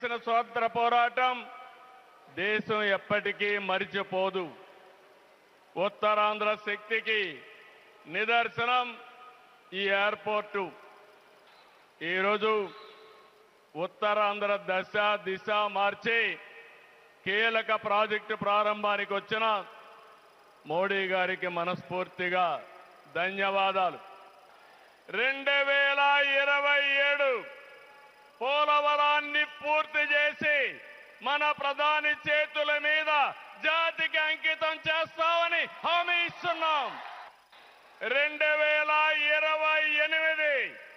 చేసిన స్వాతంత్ర పోరాటం దేశం ఎప్పటికీ మరిచిపోదు ఉత్తరాంధ్ర శక్తికి నిదర్శనం ఈ ఎయిర్పోర్టు ఈరోజు ఉత్తరాంధ్ర దశ దిశ మార్చి కీలక ప్రాజెక్టు ప్రారంభానికి వచ్చిన మోడీ గారికి మనస్ఫూర్తిగా ధన్యవాదాలు రెండు వేల ఇరవై ఏడు పోలవరాన్ని పూర్తి చేసి మన ప్రధాని చేతుల మీద జాతికి అంకితం చేస్తామని హామీ ఇస్తున్నాం రెండు వేల ఇరవై ఎనిమిది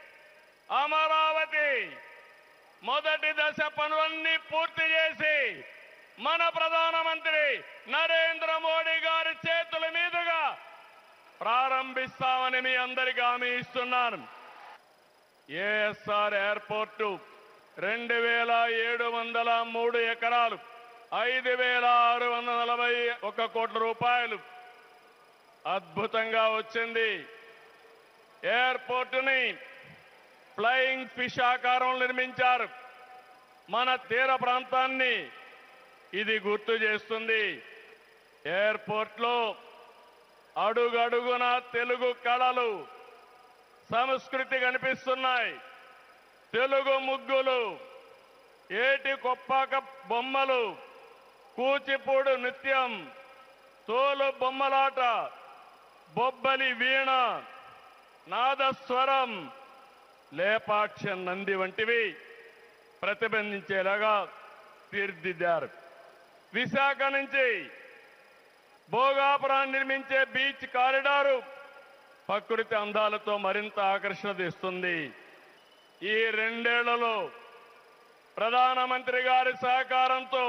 అమరావతి మొదటి దశ పనులన్నీ పూర్తి చేసి మన ప్రధానమంత్రి నరేంద్ర మోడీ గారి చేతుల మీదుగా ప్రారంభిస్తామని మీ అందరికీ హామీ ఇస్తున్నాను ఏఎస్ఆర్ ఎయిర్పోర్టు రెండు వేల ఏడు వందల మూడు ఎకరాలు ఐదు వేల ఆరు వందల నలభై ఒక కోట్ల రూపాయలు అద్భుతంగా వచ్చింది ఎయిర్పోర్టుని ఫ్లయింగ్ ఫిష్ ఆకారం నిర్మించారు మన తీర ప్రాంతాన్ని ఇది గుర్తు చేస్తుంది ఎయిర్పోర్ట్లో అడుగడుగున తెలుగు కళలు సంస్కృతి కనిపిస్తున్నాయి తెలుగు ముగ్గులు ఏటి కొప్పాక బొమ్మలు కూచిపూడు నృత్యం తోలు బొమ్మలాట బొబ్బలి వీణ నాదస్వరం లేపాక్ష నంది వంటివి ప్రతిబంధించేలాగా తీర్చిదిద్దారు విశాఖ నుంచి భోగాపురాన్ని నిర్మించే బీచ్ కారిడారు ప్రకృతి అందాలతో మరింత ఆకర్షణ తెస్తుంది ఈ రెండేళ్లలో ప్రధానమంత్రి గారి సహకారంతో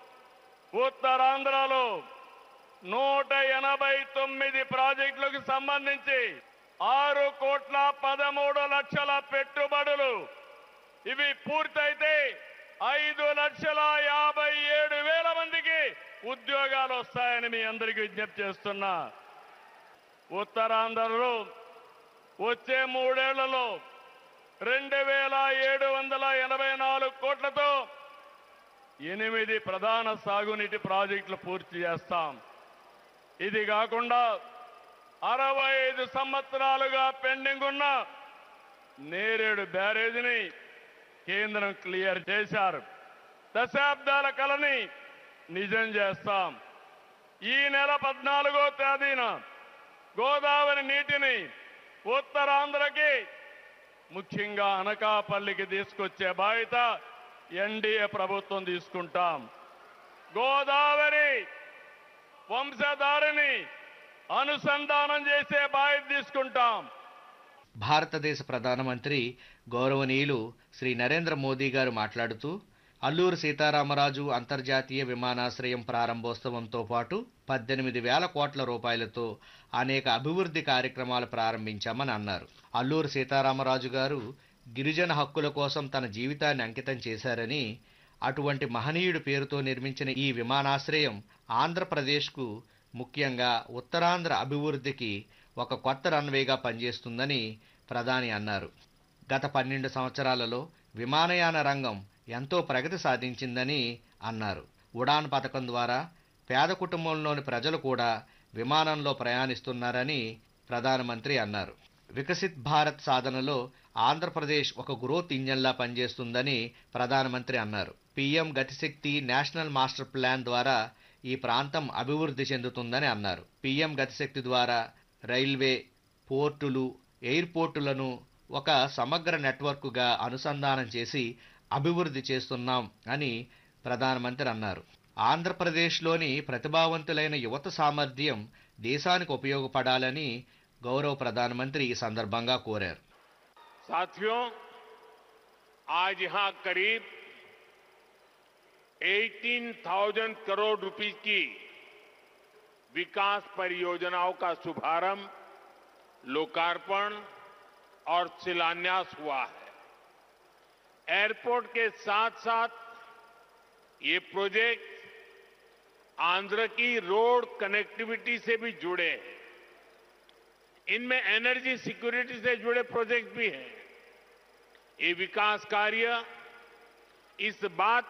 ఉత్తరాంధ్రలో నూట ఎనభై తొమ్మిది ప్రాజెక్టులకు సంబంధించి ఆరు కోట్ల పదమూడు లక్షల పెట్టుబడులు ఇవి పూర్తయితే ఐదు లక్షల యాభై ఏడు వేల మందికి ఉద్యోగాలు వస్తాయని మీ అందరికీ విజ్ఞప్తి చేస్తున్నా ఉత్తరాంధ్రలో వచ్చే మూడేళ్లలో రెండు వేల ఏడు వందల ఎనభై నాలుగు కోట్లతో ఎనిమిది ప్రధాన సాగునీటి ప్రాజెక్టులు పూర్తి చేస్తాం ఇది కాకుండా అరవై ఐదు సంవత్సరాలుగా పెండింగ్ ఉన్న నేరేడు బ్యారేజీని కేంద్రం క్లియర్ చేశారు దశాబ్దాల కలని నిజం చేస్తాం ఈ నెల పద్నాలుగో తేదీన గోదావరి నీటిని ఉత్తరాంధ్రకి ముఖ్యంగా అనకాపల్లికి తీసుకొచ్చే బాధ్యత ఎన్డీఏ ప్రభుత్వం తీసుకుంటాం గోదావరి వంశధారిని అనుసంధానం చేసే బాధ్యత తీసుకుంటాం భారతదేశ ప్రధానమంత్రి గౌరవనీయులు శ్రీ నరేంద్ర మోదీ గారు మాట్లాడుతూ అల్లూరు సీతారామరాజు అంతర్జాతీయ విమానాశ్రయం ప్రారంభోత్సవంతో పాటు పద్దెనిమిది వేల కోట్ల రూపాయలతో అనేక అభివృద్ధి కార్యక్రమాలు ప్రారంభించామని అన్నారు అల్లూరు సీతారామరాజు గారు గిరిజన హక్కుల కోసం తన జీవితాన్ని అంకితం చేశారని అటువంటి మహనీయుడి పేరుతో నిర్మించిన ఈ విమానాశ్రయం ఆంధ్రప్రదేశ్కు ముఖ్యంగా ఉత్తరాంధ్ర అభివృద్ధికి ఒక కొత్త రన్వేగా పనిచేస్తుందని ప్రధాని అన్నారు గత పన్నెండు సంవత్సరాలలో విమానయాన రంగం ఎంతో ప్రగతి సాధించిందని అన్నారు ఉడాన్ పథకం ద్వారా పేద కుటుంబంలోని ప్రజలు కూడా విమానంలో ప్రయాణిస్తున్నారని ప్రధానమంత్రి అన్నారు వికసిత్ భారత్ సాధనలో ఆంధ్రప్రదేశ్ ఒక గ్రోత్ ఇంజన్లా పనిచేస్తుందని ప్రధానమంత్రి అన్నారు PM Gatishakti national master plan ద్వారా ఈ ప్రాంతం అభివృద్ధి చెందుతుందని అన్నారు పీఎం గతిశక్తి ద్వారా రైల్వే పోర్టులు ఎయిర్పోర్టులను ఒక సమగ్ర నెట్వర్క్గా అనుసంధానం చేసి అభివృద్ధి చేస్తున్నాం అని ప్రధానమంత్రి అన్నారు ఆంధ్రప్రదేశ్లోని ప్రతిభావంతులైన యువత సామర్థ్యం దేశానికి ఉపయోగపడాలని గౌరవ ప్రధానమంత్రి ఈ సందర్భంగా కోరారు साथियों आज यहां करीब 18,000 करोड़ रुपए की विकास परियोजनाओं का शुभारंभ लोकार्पण और शिलान्यास हुआ है एयरपोर्ट के साथ साथ ये प्रोजेक्ट आंध्र की रोड कनेक्टिविटी से भी जुड़े हैं इनमें एनर्जी सिक्योरिटी से जुड़े प्रोजेक्ट भी हैं ये विकास कार्य इस बात